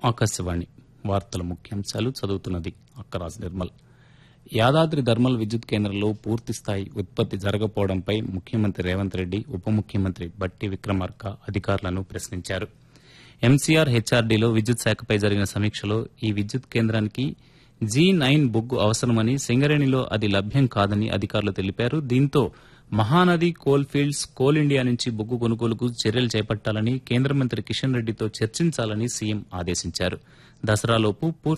ఆకాశవాణి వార్తల ముఖ్యాంశాలు చదువుతున్నది అక్కరాజ్ నిర్మల్ యాదాద్రి థర్మల్ విద్యుత్ కేంద్రంలో పూర్తిస్థాయి ఉత్పత్తి జరగకపోవడంపై ముఖ్యమంత్రి రేవంత్ రెడ్డి ఉప ముఖ్యమంత్రి బట్టి విక్రమార్క అధికారులను ప్రశ్నించారు ఎంసీఆర్ హెచ్ఆర్డీలో విద్యుత్ శాఖపై జరిగిన సమీక్షలో ఈ విద్యుత్ కేంద్రానికి జీ నైన్ బొగ్గు అవసరమని సింగరేణిలో అది లభ్యం కాదని అధికారులు తెలిపారు దీంతో Mahanadi coal fields coal India నుంచి బొగ్గు కొనుగోలుకు చర్యలు చేపట్టాలని కేంద్ర మంత్రి కిషన్ రెడ్డితో చర్చించాలని సీఎం ఆదేశించారు దసరాలోపు పూర్తి